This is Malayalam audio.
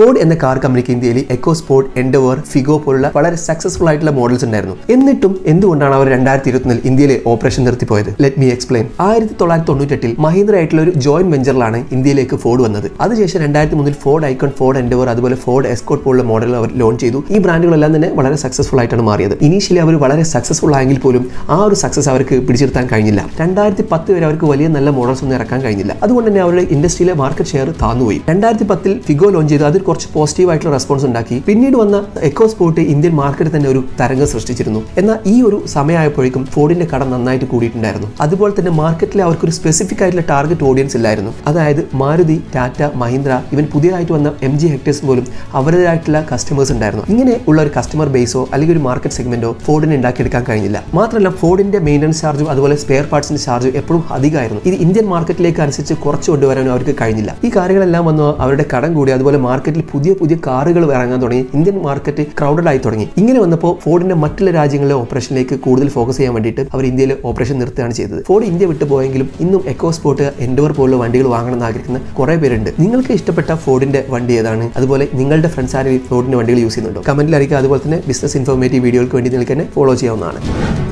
ഫോർഡ് എന്ന കാർ കമ്പനിക്ക് ഇന്ത്യയിൽ എക്കോ സ്പോർട്ട് എൻഡവർ ഫിഗോ പോലുള്ള വളരെ സക്സസ്ഫുൾ ആയിട്ടുള്ള മോഡൽസ് ഉണ്ടായിരുന്നു എന്നിട്ടും എന്തുകൊണ്ടാണ് അവർ രണ്ടായിരത്തി ഇരുപത്തിനാലിൽ ഇന്ത്യയിലെ ഓപ്പറേഷൻ നിർത്തിപ്പോയത് ലെറ്റ് മീ എക്സ്പ്ലെയിൻ ആയിരത്തി തൊള്ളായിരത്തി തൊണ്ണൂറ്റെട്ടിൽ മഹീന്ദ്ര ആയിട്ടുള്ള ഒരു ജോയിന്റ് വെഞ്ചറിലാണ് ഇന്ത്യയിലേക്ക് ഫോർഡ് വന്നത് അതിനുശേഷം രണ്ടായിരത്തി മൂന്നിൽ ഫോർഡ് ഐക്കൺ ഫോർഡ് എൻഡവർ അതുപോലെ ഫോർഡ് എസ്കോട്ട് പോലുള്ള മോഡലുകൾ അവർ ലോഞ്ച് ചെയ്തു ഈ ബ്രാൻഡുകളെല്ലാം തന്നെ വളരെ സക്സസ്ഫുൾ ആയിട്ടാണ് മാറിയത് ഇനീഷ്യലി അവർ വളരെ സക്സസ്ഫുൾ ആയെങ്കിൽ പോലും ആ ഒരു സക്സസ് അവർക്ക് പിടിച്ചെടുത്താൻ കഴിഞ്ഞില്ല രണ്ടായിരത്തി പത്ത് വരെ അവർക്ക് വലിയ നല്ല മോഡൽസ് ഒന്നും ഇറക്കാൻ കഴിഞ്ഞില്ല അതുകൊണ്ട് തന്നെ അവരുടെ ഇൻഡസ്ട്രിയിലെ മാർക്കറ്റ് ഷെയർ താന്നുപോയി രണ്ടായിരത്തി പത്തിൽ ഫിഗോ ലോഞ്ച് ചെയ്തു അതിൽ കുറച്ച് പോസിറ്റീവ് ആയിട്ടുള്ള റെസ്പോൺസ് ഉണ്ടാക്കി പിന്നീട് വന്ന എക്കോ സ്പോർട്ട് ഇന്ത്യൻ മാർക്കറ്റിൽ തന്നെ ഒരു തരംഗം സൃഷ്ടിച്ചിരുന്നു എന്നാൽ ഈ ഒരു സമയമായപ്പോഴേക്കും ഫോർഡിന്റെ കടം നന്നായിട്ട് കൂടിയിട്ടുണ്ടായിരുന്നു അതുപോലെ തന്നെ മാർക്കറ്റിൽ അവർക്ക് ഒരു സ്പെസിഫിക് ആയിട്ടുള്ള ടാർഗറ്റ് ഓഡിയൻസ് ഇല്ലായിരുന്നു അതായത് മാരുതി ടാറ്റ മഹീന്ദ്ര ഇവൻ പുതിയതായിട്ട് വന്ന എം ജി ഹെക്ടേഴ്സ് പോലും അവരുടേതായിട്ടുള്ള കസ്റ്റമേഴ്സ് ഉണ്ടായിരുന്നു ഇങ്ങനെ ഉള്ള ഒരു കസ്റ്റമർ ബേസോ അല്ലെങ്കിൽ ഒരു മാർക്കറ്റ് സെഗ്മെന്റോ ഫോർഡിന് ഉണ്ടാക്കിയെടുക്കാൻ കഴിഞ്ഞില്ല മാത്രമല്ല ഫോർഡിന്റെ മെയിൻ്റനൻസ് ചാർജും അതുപോലെ സ്പെയർ പാർട്സിന്റെ ചാർജും എപ്പോഴും അധികമായിരുന്നു ഇത് ഇന്ത്യൻ മാർക്കറ്റിലേക്ക് അനുസരിച്ച് കുറച്ച് കൊണ്ടുവരാനും അവർക്ക് കഴിഞ്ഞില്ല ഈ കാര്യങ്ങളെല്ലാം വന്നു അവരുടെ കടം കൂടി അതുപോലെ മാർക്കറ്റിൽ പുതിയ പുതിയ കാറുകൾ ഇറങ്ങാൻ തുടങ്ങി ഇന്ത്യൻ മാർക്കറ്റ് ക്രൗഡഡ് ആയി തുടങ്ങി ഇങ്ങനെ വന്നപ്പോൾ ഫോർഡിന്റെ മറ്റുള്ള രാജ്യങ്ങളിലെ ഓപ്പറേഷനിലേക്ക് കൂടുതൽ ഫോക്കസ് ചെയ്യാൻ വേണ്ടിയിട്ട് അവർ ഇന്ത്യയിൽ ഓപ്പറേഷൻ നിർത്തുകയാണ് ചെയ്തത് ഫോർഡ് ഇന്ത്യ വിട്ടു പോയെങ്കിലും ഇന്നും എക്കോ സ്പോർട്ട് എൻഡോർ പോലുള്ള വണ്ടികൾ വാങ്ങണം എന്ന് ആഗ്രഹിക്കുന്ന കുറേ പേരുണ്ട് നിങ്ങൾക്ക് ഇഷ്ടപ്പെട്ട ഫോർഡിന്റെ വണ്ടി ഏതാണ് അതുപോലെ നിങ്ങളുടെ ഫ്രണ്ട്സ് ആരും ഫോർഡിന്റെ വണ്ടികൾ യൂസ് ചെയ്യുന്നുണ്ടോ കമന്റിൽ അറിയിക്കുക അതുപോലെ തന്നെ ബിസിനസ് ഇൻഫോർമേറ്റീവ് വീഡിയോകൾക്ക് വേണ്ടി നിങ്ങൾക്ക് എന്നെ ഫോളോ ചെയ്യാവുന്നതാണ്